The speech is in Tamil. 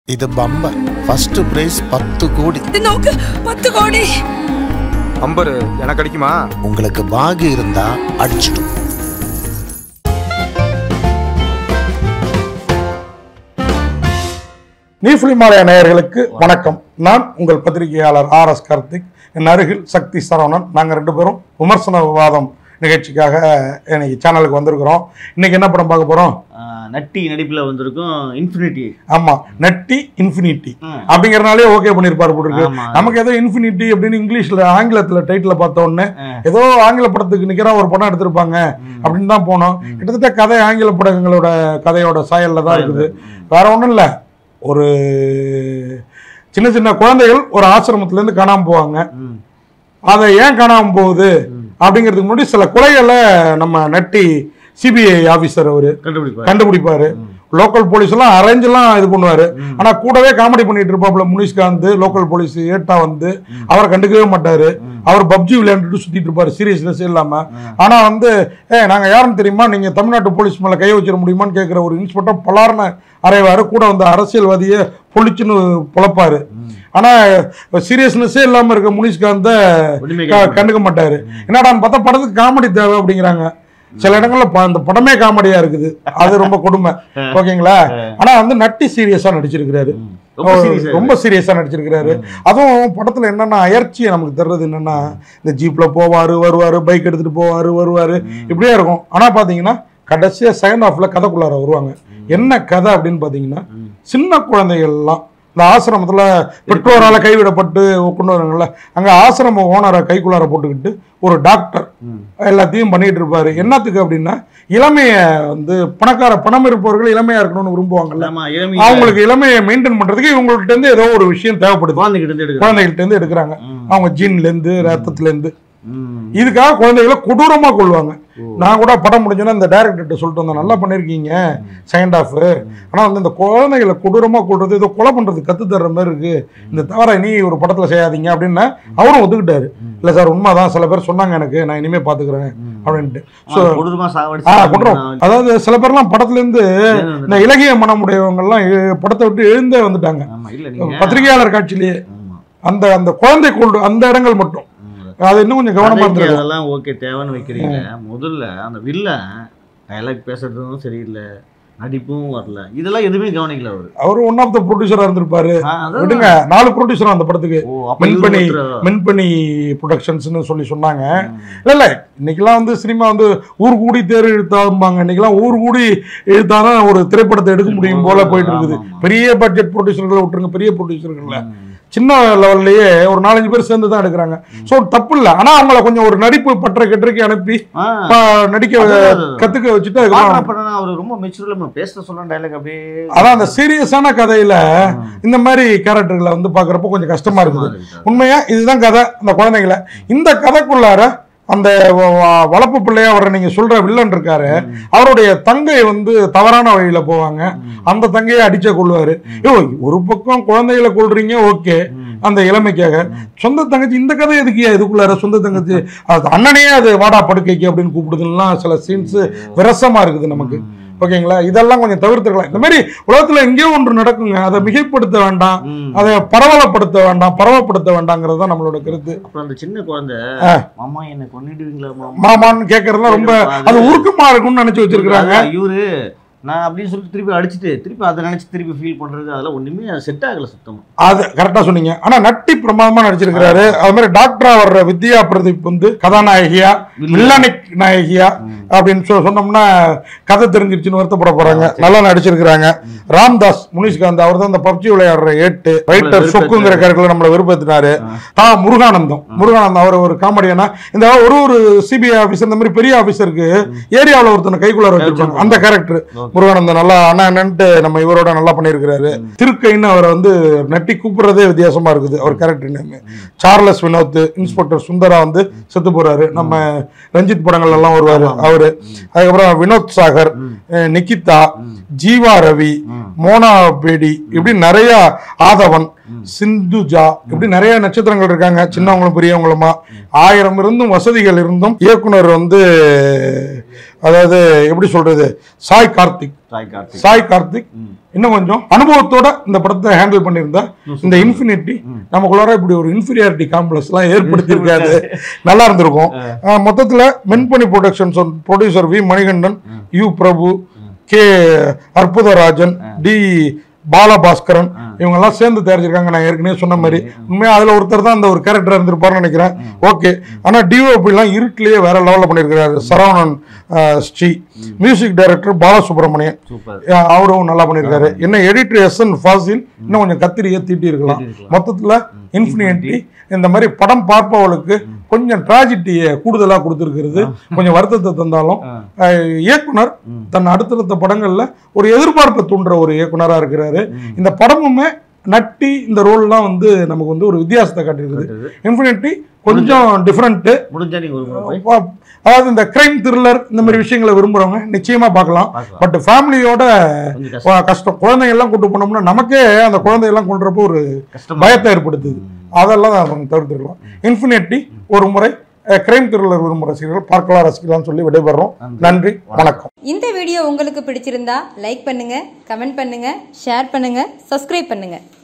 ഇത് ബമ്പർ ഫസ്റ്റ് പ്രൈസ് பத்து கோடி இது நோக்கு பத்து கோடி அம்பரு எனக்கு அடிக்குமா உங்களுக்கு பாகு இருந்தா அடிச்சிடும் நீஃபிலிமாலய நேயர்களுக்கு வணக்கம் நான் உங்கள் பத்திரிகையாளர் ஆர் எஸ் கார்த்திக் என் அருகில் சக்தி சரவணன் நாங்கள் ரெண்டு பேரும் விமர்சன விவாதம் நிகழ்ச்சிக்காக இன்னைக்கு சேனலுக்கு வந்திருக்கிறோம் இன்னைக்கு என்ன படம் பார்க்க போறோம் ஆஹ் நட்டி நடிப்புல வந்திருக்கும் இன்ஃபினிட்டி ஆமா நட்டி இன்ஃபினிட்டி ம். அப்படிங்கறதுனாலே ஓகே பண்ணிருப்பாரு போட்டுருக்கு ஆமா. நமக்கு ஏதோ இன்ஃபினிட்டி அப்படின்னு இங்கிலீஷ்ல ஆங்கிலத்துல டைட்டில் பார்த்த உடனே ஆ. ஏதோ ஆங்கில படத்துக்கு நிக்கிற ஒரு படம் எடுத்திருப்பாங்க அப்படின்னு தான் போனோம் கிட்டத்தட்ட கதை ஆங்கில படங்களோட கதையோட சாயல்ல தான் இருக்குது வேற ஒண்ணும் இல்ல ஒரு சின்ன சின்ன குழந்தைகள் ஒரு ஆசிரமத்துல இருந்து காணாம போவாங்க ம். அதை ஏன் காணாம போகுது அப்படிங்கிறதுக்கு முன்னாடி சில கொலைகளை நம்ம நட்டி சிபிஐ ஆபீசர் அவரு கண்டுபிடிப்பாரு கண்டுபிடிப்பாரு லோக்கல் போலீஸ் எல்லாம் அரேஞ்ச் எல்லாம் இது பண்ணுவாரு ஆனா கூடவே காமெடி பண்ணிட்டு இருப்பாப்ல முனிஷ்காந்த் லோக்கல் போலீஸ் ஏட்டா வந்து அவரை கண்டுக்கவே மாட்டாரு அவர் பப்ஜி விளையாண்டுட்டு சுத்திட்டு இருப்பாரு சீரியஸ்னஸ் இல்லாம ஆனா வந்து ஏ நாங்க யாருன்னு தெரியுமா நீங்க தமிழ்நாட்டு போலீஸ் மேல கை வச்சிட முடியுமான்னு கேட்கிற ஒரு இன்ஸ்பெக்டர் பலார்னு அறைவாரு கூட வந்து அரசியல்வாதியை பொழிச்சுன்னு பொழப்பாரு ஆனா சீரியஸ்னஸே இல்லாம இருக்க முனிஷ்காந்த ஒண்ணுமே க- கண்டுக்க மாட்டாரு என்னடான்னு பார்த்தா படத்துக்கு காமெடி தேவை அப்படிங்கிறாங்க சில இடங்கள்ல ப- அந்த படமே காமெடியா இருக்குது அது ரொம்ப கொடுமை ஓகேங்களா ஆனா வந்து நட்டி சீரியஸா நடிச்சிருக்கிறாரு ரொம்ப serious ஆ ரொம்ப சீரியஸா நடிச்சிருக்கிறாரு அதுவும் படத்துல என்னன்னா அயற்சியை நமக்கு தர்றது என்னன்னா இந்த ஜீப்ல போவாரு வருவாரு பைக் எடுத்துட்டு போவாரு வருவாரு இப்படியே இருக்கும் ஆனா பாத்தீங்கன்னா கடைசியா செகண்ட் ஹாஃப்ல கதைக்குள்ளார வருவாங்க என்ன கதை அப்படின்னு பாத்தீங்கன்னா சின்ன குழந்தைகள் எல்லாம் இந்த ஆசிரமத்துல பெற்றோரால கைவிடப்பட்டு கொண்டு வராங்கல்ல அங்க ஆசிரம ஓனரை கைக்குள்ளார போட்டுக்கிட்டு ஒரு டாக்டர் எல்லாத்தையும் பண்ணிட்டு இருப்பாரு என்னத்துக்கு அப்படின்னா இளமைய வந்து பணக்கார பணம் இருப்பவர்கள் இளமையா இருக்கணும்னு விரும்புவாங்கல்ல ஆமா இளமை அவங்களுக்கு இளமையை மெயின்டைன் பண்றதுக்கு இவங்கள்ட்ட இருந்து ஏதோ ஒரு விஷயம் தேவைப்படுது குழந்தைகிட்ட இருந்து எடுக்கிறாங்க குழந்தைகள்ட்ட இருந்து எடுக்கிறாங்க அவங்க ஜீன்ல இருந்து ரத்தத்துல இருந்து ம். இதுக்காக குழந்தைகளை கொடூரமா கொள்வாங்க நான் கூட படம் முடிஞ்சோன்னா இந்த டைரக்டர்கிட்ட சொல்லிட்டு வந்தேன் நல்லா பண்ணிருக்கீங்க செகண்ட் ஹாஃப் ஆனா வந்து இந்த குழந்தைகளை கொடூரமா கொள்றது ஏதோ கொலை பண்றது கத்து தர்ற மாதிரி இருக்கு இந்த தவிர நீ ஒரு படத்துல செய்யாதீங்க அப்படின்னு அவரும் ஒத்துக்கிட்டாரு இல்ல சார் உண்மைதான் சில பேர் சொன்னாங்க எனக்கு நான் இனிமே பாத்துக்கிறேன் அப்படின்ட்டு ஸோ ஆமா, கொடூரமா ஆ சாவடிச்சு கொண்டுரும் அதாவது சில பேர்லாம் படத்துல இருந்து இந்த இலகிய மனம் உடையவங்க எல்லாம் எ- படத்தை விட்டு எழுந்தே வந்துட்டாங்க ஆமா இல்ல நீங்க பத்திரிகையாளர் காட்சியிலேயே ஆமா. அந்த அந்த குழந்தை கொண்டு அந்த இடங்கள் மட்டும் அது இன்னும் கொஞ்சம் கவனமா கதைக்கு இருந்திருக்கும் அதெல்லாம் ஓகே தேவைன்னு வைக்கிறீங்க முதல்ல அந்த வில்லன் டைலாக் பேசுறதும் சரியில்லை நடிப்பும் வரல இதெல்லாம் எதுவுமே கவனிக்கல அவரு அவர் ஒன் ஆஃப் த ப்ரொடியூசரா இருந்திருப்பாரு ஆ, அதான். விடுங்க நாலு ப்ரொடியூசர் அந்த படத்துக்கு ஓ, அப்ப மென்பணி இவரு ஒருத்தர் மென்பணி ப்ரொடக்ஷன்ஸ்னு சொல்லி சொன்னாங்க இல்ல இல்ல இன்னைக்கெல்லாம் வந்து சினிமா வந்து ஊர் கூடி தேர் இழுத்தாம்பாங்க இன்னைக்கெல்லாம் ஊர் கூடி இழுத்தாதான் ஒரு திரைப்படத்தை எடுக்க முடியும் போல போயிட்டு இருக்குது ஆமா, ஆமா. பெரிய பட்ஜெட் ப்ரொடியூசர்களை விட்டுருங்க பெரிய ப்ரொடியூசர்கள்ல சின்ன லெவல்லையே ஒரு நாலஞ்சு பேர் சேர்ந்து தான் எடுக்கிறாங்க ஸோ தப்பு இல்லை ஆனா அவங்கள கொஞ்சம் ஒரு நடிப்பு பற்ற கெட்டறைக்கு அனுப்பி ஆ. ப- நடிக்க அதான், அதான். கத்துக்க வச்சுட்டு பாக்குற அதுக்கப்புறம் படம் அவர் ரொம்ப மெச்சூர்ல பேச சொல்ற டைலாக் அப்படியே அதான் அந்த சீரியஸான கதையில இந்த மாதிரி கேரக்டர்களை வந்து பாக்குறப்போ கொஞ்சம் கஷ்டமா இருக்குது இருக்கு. உண்மையா இதுதான் கதை அந்த குழந்தைகளை இந்த கதைக்குள்ளார அந்த வ- வ- வளர்ப்பு பிள்ளையா அவரை நீங்க சொல்ற வில்லன் இருக்காரு அவருடைய தங்கை வந்து தவறான வழியில போவாங்க அந்த தங்கையை அடிச்ச கொள்வாரு ஐயோ ஒரு பக்கம் குழந்தைகளை கொள்றீங்க ஓகே அந்த இளமைக்காக சொந்த தங்கச்சி இந்த கதை எதுக்கு இதுக்குள்ளார சொந்த தங்கச்சி அது அண்ணனையே அது வாடா படுக்கைக்கு அப்படின்னு கூப்பிடுதுலாம் சில சீன்ஸ் விரசமா இருக்குது நமக்கு ஓகேங்களா இதெல்லாம் கொஞ்சம் தவிர்த்துக்கலாம் இந்த மாதிரி உலகத்துல எங்கேயோ ஒன்று நடக்குங்க அதை மிகைப்படுத்த வேண்டாம் ம். அதை பரவலப்படுத்த வேண்டாம் பரவப்படுத்த வேண்டாங்கிறது தான் நம்மளோட கருத்து அப்புறம் அந்த சின்ன குழந்தை ஆ. மாமா என்ன கொன்னிடுவீங்களா மாமா மாமான்னு கேட்கறதுலாம் ரொம்ப அது உருக்கமா இருக்கும்னு நினைச்சு வச்சிருக்கிறாங்க அதான் இவரு நான் அப்படின்னு சொல்லிட்டு திருப்பி அடிச்சுட்டு திருப்பி அதை நினைச்சு திருப்பி ஃபீல் பண்றது அதெல்லாம் ஒண்ணுமே செட் ஆகல சுத்தமா அது கரெக்டா சொன்னீங்க ஆனா நட்டி பிரமாதமா நடிச்சிருக்கிறாரு அது மாதிரி டாக்டரா வர்ற வித்யா பிரதீப் வந்து கதாநாயகியா வில்லனிக் நாயகியா அப்படின்னு சொ- சொன்னோம்னா கதை தெரிஞ்சிருச்சுன்னு வருத்தப்பட போறாங்க நல்லா நடிச்சிருக்கிறாங்க ராம்தாஸ் முனிஷ்காந்த் அவர் தான் இந்த பப்ஜி விளையாடுற ஏட்டு ரைட்டர் சொக்குங்கிற கேரக்டர்ல நம்மளை விருப்பத்தினாரு தா முருகானந்தம் முருகானந்தம் அவர் ஒரு காமெடியானா இந்த ஒரு ஒரு சிபிஐ ஆபீசர் இந்த மாதிரி பெரிய ஆபீசருக்கு ஏரியாவில் ஒருத்தனை கைக்குள்ளார வச்சிருப்பாங்க அந்த கேரக்டர் முருகானந்தம் நல்லா அண்ணா என்னன்ட்டு நம்ம இவரோட நல்லா பண்ணியிருக்கிறாரு திருக்கைன்னு அவரை வந்து நட்டி கூப்பிடுறதே வித்தியாசமா இருக்குது அவர் character name Charles Vinod inspector Sundara வந்து செத்து போறாரு நம்ம ரஞ்சித் படங்கள் எல்லாம் வருவாரு அவரு அதுக்கப்புறம் வினோத் சாகர் அஹ் நிகிதா ஜீவா ரவி மோனா பேடி இப்படி நிறைய ஆதவன் சிந்துஜா இப்படி நிறைய நட்சத்திரங்கள் இருக்காங்க சின்னவங்களும் பெரியவங்களுமா ஆயிரம் இருந்தும் வசதிகள் இருந்தும் இயக்குனர் வந்து அதாவது எப்படி சொல்றது சாய் கார்த்திக் சாய் கார்த்திக் சாய் கார்த்திக் ம். இன்னும் கொஞ்சம் அனுபவத்தோட இந்த படத்தை ஹேண்டில் பண்ணியிருந்தா இந்த இன்ஃபினிட்டி நமக்குள்ளார இப்படி ஒரு இன்ஃபீரியாரிட்டி காம்ப்ளெக்ஸ் எல்லாம் ஏற்படுத்தி இருக்காது நல்லா இருந்திருக்கும் ஆஹ் மொத்தத்துல Menpani productions producer V Manikandan U Prabhu K Arputharajan D Balabhaskaran இவங்க எல்லாம் சேர்ந்து தயாரிச்சிருக்காங்க நான் ஏற்கனவே சொன்ன மாதிரி உண்மையா அதுல ஒருத்தர் தான் அந்த ஒரு கேரக்டர் இருந்திருப்பாருன்னு நினைக்கிறேன் ஓகே ஆனா டிஓபி எல்லாம் இருட்டிலேயே வேற லெவல்ல பண்ணியிருக்காரு சரவணன் ஆஹ், Sri music director Balasubramaniam super ஆஹ் அவரும் நல்லா பண்ணியிருக்காரு என்ன எடிட்டர் எஸ் என் ஃபாசில் இன்னும் கொஞ்சம் கத்திரியை தீட்டி இருக்கலாம் மொத்தத்துல இன்ஃபினிட்டி இந்த மாதிரி படம் பார்ப்பவர்களுக்கு கொஞ்சம் டிராஜிட்டியை கூடுதலா கொடுத்துருக்கிறது கொஞ்சம் வருத்தத்தை தந்தாலும் ஆஹ் இயக்குனர் தன் அடுத்தடுத்த படங்கள்ல ஒரு எதிர்பார்ப்பை தூண்டுற ஒரு இயக்குனரா இருக்கிறாரு இந்த படமுமே நட்டி இந்த ரோல்லாம் வந்து நமக்கு வந்து ஒரு வித்தியாசத்தை காட்டியிருக்குது இன்ஃபினிட்டி கொஞ்சம் டிஃப்ரெண்ட்டு முடிஞ்சா நீங்க ஒரு முறை போய் அதாவது இந்த கிரைம் த்ரில்லர் இந்த மாதிரி விஷயங்களை விரும்புறவங்க நிச்சயமா பார்க்கலாம் பார்க்கலாம். பட் ஃபேமிலியோட கொஞ்சம் கஷ்டம் வா- கஷ்டம் குழந்தைங்க எல்லாம் கூட்டு போனோம்னா நமக்கே அந்த குழந்தையெல்லாம் கொண்டுறப்போ ஒரு கஷ்டமா பயத்தை ஏற்படுத்துது அதெல்லாம் நம்ம தவிர்த்துக்கலாம் இன்ஃபினிட்டி ஒரு முறை கிரைம் த்ரில்லர் விரும்பும் ரசிகர்கள் பார்க்கலாம் ரசிக்கலாம்னு சொல்லி விடைபெறோம் நன்றி வணக்கம் இந்த வீடியோ உங்களுக்கு பிடிச்சிருந்தா லைக் பண்ணுங்க கமெண்ட் பண்ணுங்க ஷேர் பண்ணுங்க சப்ஸ்கிரைப் பண்ணுங்க